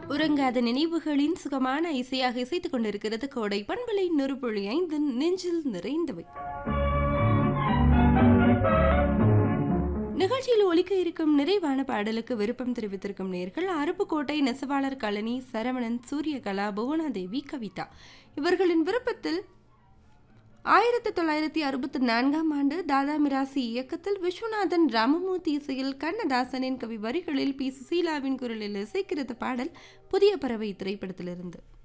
உறங்காத நினைவுகளின் சுகமான இசையாக இசைத்துக் கொண்டிருக்கிறது கோடை பண்பலை நெருப்புழி ஐந்து நெஞ்சில் நிறைந்தவை நிகழ்ச்சியில் ஒலிக்க இருக்கும் நிறைவான பாடலுக்கு விருப்பம் தெரிவித்திருக்கும் நேர்கள் அருப்புக்கோட்டை நெசவாளர் கழனி சரவணன் சூரியகலா புவனாதேவி கவிதா இவர்களின் விருப்பத்தில் ஆயிரத்தி தொள்ளாயிரத்தி அறுபத்தி நான்காம் ஆண்டு தாதா மிராசி இயக்கத்தில் விஸ்வநாதன் ராமமூர்த்தி இசையில் கண்ணதாசனின் கவி வரிகளில் பி சுசீலாவின் குரலில் இசைக்கிறது பாடல் புதிய பறவை திரைப்படத்திலிருந்து